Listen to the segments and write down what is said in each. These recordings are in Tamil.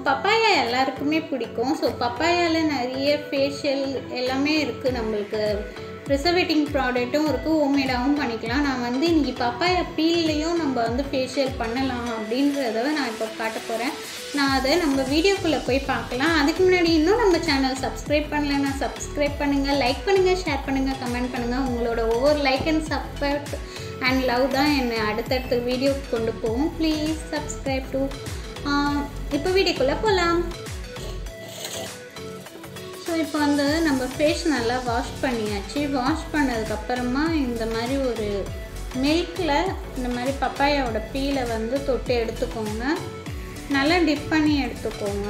பப்பாயா எல்லாருக்குமே பிடிக்கும் ஸோ பப்பாயாவில் நிறைய ஃபேஷியல் எல்லாமே இருக்குது நம்மளுக்கு ப்ரிசர்வேட்டிங் ப்ராடக்ட்டும் இருக்குது ஹோம்மேடாகவும் பண்ணிக்கலாம் நான் வந்து இன்றைக்கி பப்பாயா பீல்லையும் நம்ம வந்து ஃபேஷியல் பண்ணலாம் அப்படின்றத நான் இப்போ காட்ட போகிறேன் நான் அதை நம்ம வீடியோக்குள்ளே போய் பார்க்கலாம் அதுக்கு முன்னாடி இன்னும் நம்ம சேனல் சப்ஸ்கிரைப் பண்ணலைன்னா சப்ஸ்கிரைப் பண்ணுங்கள் லைக் பண்ணுங்கள் ஷேர் பண்ணுங்கள் கமெண்ட் பண்ணுங்கள் உங்களோட ஒவ்வொரு like and support and love தான் என்னை அடுத்தடுத்த வீடியோக்கு கொண்டு போகும் ப்ளீஸ் சப்ஸ்கிரைப் டு இப்போ வீடியோக்குள்ளே போகலாம் ஸோ இப்போ வந்து நம்ம ஃபேஸ் நல்லா வாஷ் பண்ணியாச்சு வாஷ் பண்ணதுக்கப்புறமா இந்த மாதிரி ஒரு மில்கில் இந்த மாதிரி பப்பாயாவோட பீலை வந்து தொட்டு எடுத்துக்கோங்க நல்லா டிப் பண்ணி எடுத்துக்கோங்க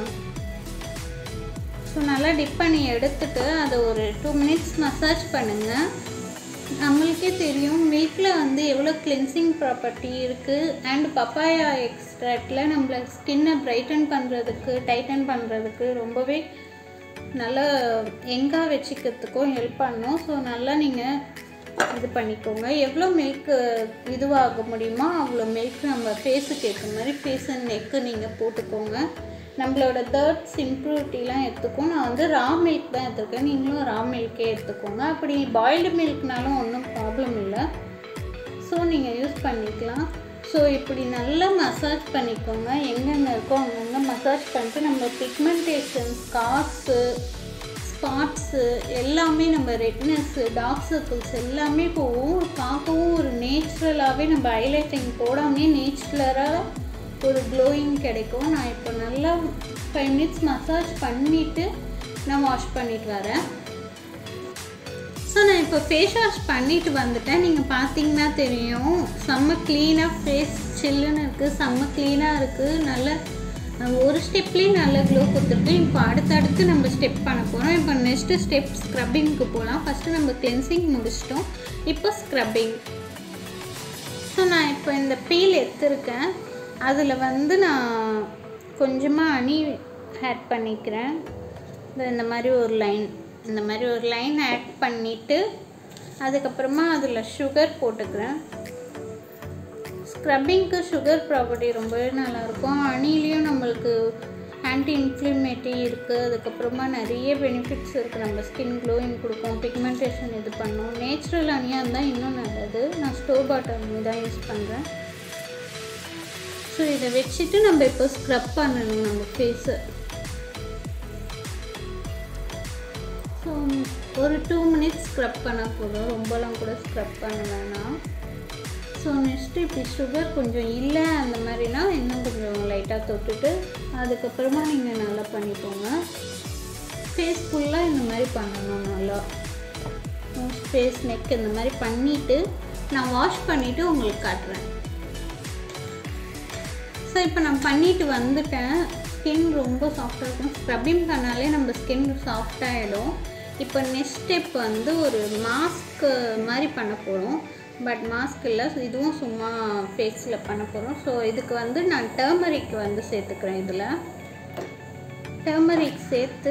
ஸோ நல்லா டிப் பண்ணி எடுத்துட்டு அதை ஒரு டூ மினிட்ஸ் மசாஜ் பண்ணுங்கள் நம்மளுக்கே தெரியும் மில்கில் வந்து எவ்வளோ கிளென்சிங் ப்ராப்பர்ட்டி இருக்குது அண்ட் பப்பாயா எக்ஸ்ட்ராக்டில் நம்மள ஸ்கின்னை பிரைட்டன் பண்ணுறதுக்கு டைட்டன் பண்ணுறதுக்கு ரொம்பவே நல்லா எங்காக வச்சுக்கிறதுக்கும் ஹெல்ப் பண்ணும் ஸோ நல்லா நீங்கள் இது பண்ணிக்கோங்க எவ்வளோ மில்க் இதுவாக முடியுமோ அவ்வளோ மில்க் நம்ம ஃபேஸுக்கு ஏற்ற மாதிரி ஃபேஸ் அண்ட் நெக்கு நீங்கள் போட்டுக்கோங்க நம்மளோட தேர்ட்ஸ் இம்ப்ரூவிட்டிலாம் எடுத்துக்கும் நான் வந்து ரா மில்க் தான் எடுத்துருக்கேன் நீங்களும் ரா மில்க்கே எடுத்துக்கோங்க அப்படி பாயில்டு மில்க்னாலும் ஒன்றும் ப்ராப்ளம் இல்லை ஸோ நீங்கள் யூஸ் பண்ணிக்கலாம் ஸோ இப்படி நல்லா மசாஜ் பண்ணிக்கோங்க எங்கெங்கே இருக்கோ அங்கங்கே மசாஜ் பண்ணிட்டு நம்ம பிக்மெண்டேஷன் ஸ்கார்ஸு ஸ்பாட்ஸு எல்லாமே நம்ம ரெட்னஸ்ஸு டார்க் சர்க்கிள்ஸ் எல்லாமே போகும் பார்க்கவும் ஒரு நேச்சுரலாகவே நம்ம ஹைலைட்டிங் போடாமே நேச்சுரலாக ஒரு க்ளோயிங் கிடைக்கும் நான் இப்போ நல்லா ஃபைவ் மினிட்ஸ் மசாஜ் பண்ணிவிட்டு நான் வாஷ் பண்ணிட்டு வரேன் ஸோ நான் இப்போ ஃபேஸ் வாஷ் பண்ணிட்டு வந்துட்டேன் நீங்கள் பார்த்தீங்கன்னா தெரியும் செம்ம க்ளீனாக ஃபேஸ் சில்லுன்னு இருக்குது செம்ம க்ளீனாக இருக்குது நல்ல ஒரு ஸ்டெப்லேயே நல்ல க்ளோ கொடுத்துருக்கு இப்போ அடுத்தடுத்து நம்ம ஸ்டெப் பண்ண போகிறோம் இப்போ நெக்ஸ்ட்டு ஸ்டெப் ஸ்க்ரப்பிங்க்கு போகலாம் ஃபஸ்ட்டு நம்ம கிளென்சிங் முடிச்சிட்டோம் இப்போ ஸ்க்ரப்பிங் ஸோ நான் இப்போ இந்த பீல் எடுத்திருக்கேன் அதில் வந்து நான் கொஞ்சமாக அணி ஆட் பண்ணிக்கிறேன் இந்த மாதிரி ஒரு லைன் இந்த மாதிரி ஒரு லைன் ஆட் பண்ணிவிட்டு அதுக்கப்புறமா அதில் சுகர் போட்டுக்கிறேன் ஸ்க்ரப்பிங்க்கு சுகர் ப்ராப்பர்ட்டி ரொம்பவே நல்லாயிருக்கும் அணிலையும் நம்மளுக்கு ஆன்டி இன்ஃப்ளமேட்டரி இருக்குது அதுக்கப்புறமா நிறைய பெனிஃபிட்ஸ் இருக்குது நம்ம ஸ்கின் க்ளோயிங் கொடுக்கும் பிக்மெண்டேஷன் இது பண்ணும் நேச்சுரல் அணியாக இருந்தால் இன்னும் நல்லது நான் ஸ்டோர் பாட்டர் அணி தான் யூஸ் பண்ணுறேன் ஸோ இதை வச்சுட்டு நம்ம இப்போ ஸ்க்ரப் பண்ணணும் நம்ம ஃபேஸை ஸோ ஒரு டூ மினிட்ஸ் ஸ்க்ரப் பண்ணால் போதும் ரொம்பலாம் கூட ஸ்க்ரப் பண்ண வேணாம் ஸோ நெக்ஸ்ட்டு இப்படி சுகர் கொஞ்சம் இல்லை அந்த மாதிரினா இன்னும் கொஞ்சம் லைட்டாக தொட்டுட்டு அதுக்கப்புறமா நீங்கள் நல்லா பண்ணிக்கோங்க ஃபேஸ் ஃபுல்லாக இந்த மாதிரி பண்ணணும் நல்லா ஃபேஸ் நெக் இந்த மாதிரி பண்ணிவிட்டு நான் வாஷ் பண்ணிவிட்டு உங்களுக்கு காட்டுறேன் ஸோ இப்போ நான் பண்ணிட்டு வந்துட்டேன் ஸ்கின் ரொம்ப சாஃப்டாக இருக்கும் ஸ்க்ரப்பிங் பண்ணாலே நம்ம ஸ்கின் சாஃப்டாகிடும் இப்போ நெக்ஸ்ட் ஸ்டெப் வந்து ஒரு மாஸ்க்கு மாதிரி பண்ண போகிறோம் பட் மாஸ்க் இல்லை இதுவும் சும்மா ஃபேஸில் பண்ண போகிறோம் ஸோ இதுக்கு வந்து நான் டர்மரிக் வந்து சேர்த்துக்கிறேன் இதில் டர்மரிக் சேர்த்து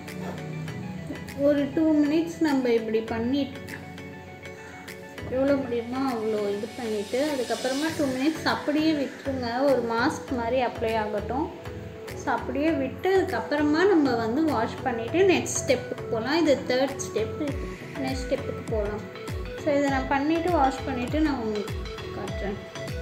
ஒரு டூ மினிட்ஸ் நம்ம இப்படி பண்ணிட்டு எவ்வளோ முடியுமோ அவ்வளோ இது பண்ணிவிட்டு அதுக்கப்புறமா டூ மினிட்ஸ் அப்படியே விட்டுருங்க ஒரு மாஸ்க் மாதிரி அப்ளை ஆகட்டும் ஸோ அப்படியே விட்டு அதுக்கப்புறமா நம்ம வந்து வாஷ் பண்ணிவிட்டு நெக்ஸ்ட் ஸ்டெப்புக்கு போகலாம் இது தேர்ட் ஸ்டெப்பு நெக்ஸ்ட் ஸ்டெப்புக்கு போகலாம் ஸோ இதை நான் பண்ணிவிட்டு வாஷ் பண்ணிவிட்டு நான் உங்களுக்கு காட்டுறேன்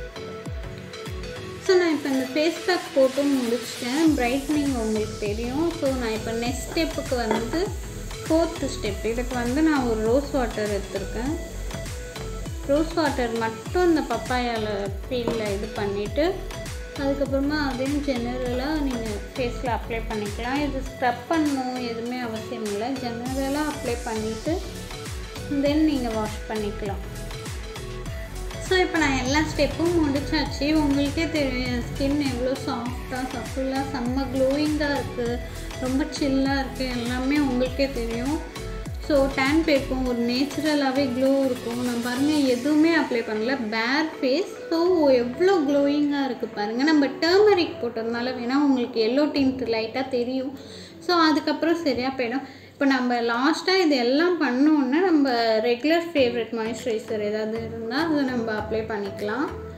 ஸோ நான் இப்போ இந்த ஃபேஸ் பேக் போட்டு முடிச்சிட்டேன் பிரைட்னிங் உங்களுக்கு தெரியும் ஸோ நான் இப்போ நெக்ஸ்ட் ஸ்டெப்புக்கு வந்து ஃபோர்த்து ஸ்டெப் இதுக்கு வந்து நான் ஒரு ரோஸ் வாட்டர் எடுத்திருக்கேன் ரோஸ் வாட்டர் மட்டும் இந்த பப்பாயாவில் பீலில் இது பண்ணிவிட்டு அதுக்கப்புறமா அதையும் ஜெனரலாக நீங்கள் ஃபேஸில் அப்ளை பண்ணிக்கலாம் இது ஸ்க்ரப் பண்ணணும் எதுவுமே அவசியம் இல்லை ஜெனரலாக அப்ளை பண்ணிவிட்டு தென் நீங்கள் வாஷ் பண்ணிக்கலாம் ஸோ இப்போ நான் எல்லா ஸ்டெப்பும் முடிச்சாச்சு உங்களுக்கே தெரியும் என் ஸ்கின் எவ்வளோ சாஃப்டாக சஃபுல்லாக செம்ம க்ளோயிங்காக இருக்குது ரொம்ப சில்லாக இருக்குது எல்லாமே உங்களுக்கே தெரியும் ஸோ டேன் பேக்கும் ஒரு நேச்சுரலாகவே க்ளோ இருக்கும் நான் பாருங்கள் எதுவுமே அப்ளை பண்ணல பேர் ஃபேஸ் ஸோ எவ்வளோ க்ளோயிங்காக இருக்குது பாருங்கள் நம்ம டர்மரிக் போட்டதுனால வேணால் உங்களுக்கு எல்லோ டிண்ட் லைட்டாக தெரியும் ஸோ அதுக்கப்புறம் சரியாக போயிடும் இப்போ நம்ம லாஸ்ட்டாக இது எல்லாம் பண்ணோன்னா நம்ம ரெகுலர் ஃபேவரட் மாய்ஸ்சரைசர் ஏதாவது இருந்தால் அதை நம்ம அப்ளை பண்ணிக்கலாம்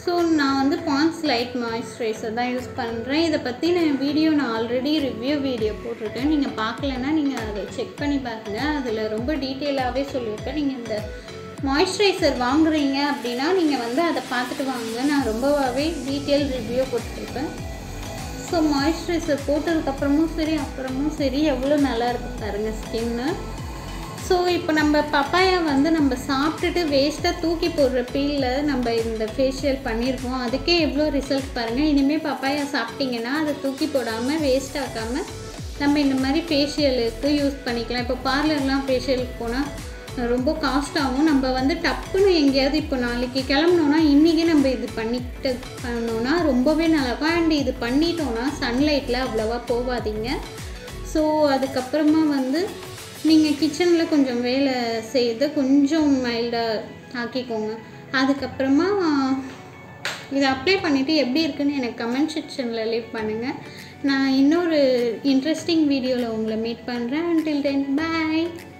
ஸோ நான் வந்து பான்ஸ் லைட் மாய்ஸ்சரைசர் தான் யூஸ் பண்ணுறேன் இதை பற்றி நான் வீடியோ நான் ஆல்ரெடி ரிவ்யூ வீடியோ போட்டிருக்கேன் நீங்கள் பார்க்கலன்னா நீங்கள் அதை செக் பண்ணி பாருங்கள் அதில் ரொம்ப டீட்டெயிலாகவே சொல்லியிருக்கேன் நீங்கள் இந்த மாய்ஸ்சரைசர் வாங்குறீங்க அப்படின்னா நீங்கள் வந்து அதை பார்த்துட்டு வாங்க நான் ரொம்பவே டீட்டெயில் ரிவ்யூ போட்டிருப்பேன் ஸோ மாய்ஸ்சரைசர் போட்டதுக்கப்புறமும் சரி அப்புறமும் சரி எவ்வளோ நல்லா இருக்கு பாருங்க ஸ்கின்னு ஸோ இப்போ நம்ம பப்பாயா வந்து நம்ம சாப்பிட்டுட்டு வேஸ்ட்டாக தூக்கி போடுற பீலில் நம்ம இந்த ஃபேஷியல் பண்ணியிருக்கோம் அதுக்கே எவ்வளோ ரிசல்ட் பாருங்கள் இனிமேல் பப்பாயா சாப்பிட்டீங்கன்னா அதை தூக்கி போடாமல் வேஸ்ட் ஆக்காமல் நம்ம இந்த மாதிரி ஃபேஷியலுக்கு யூஸ் பண்ணிக்கலாம் இப்போ பார்லர்லாம் ஃபேஷியலுக்கு போனால் ரொம்ப காஸ்ட் ஆகும் நம்ம வந்து டப்புன்னு எங்கேயாவது இப்போ நாளைக்கு கிளம்புனோன்னா இன்றைக்கி நம்ம இது பண்ணிட்டு பண்ணோன்னா ரொம்பவே நல்லாயிருக்கும் அண்ட் இது பண்ணிட்டோன்னா சன்லைட்டில் அவ்வளோவா போகாதீங்க ஸோ அதுக்கப்புறமா வந்து நீங்கள் கிச்சனில் கொஞ்சம் வேலை செய்து கொஞ்சம் மைல்டாக ஆக்கிக்கோங்க அதுக்கப்புறமா இதை அப்ளை பண்ணிவிட்டு எப்படி இருக்குன்னு எனக்கு கமெண்ட் செக்ஷனில் லீவ் பண்ணுங்கள் நான் இன்னொரு இன்ட்ரெஸ்டிங் வீடியோவில் உங்களை மீட் பண்ணுறேன் until then bye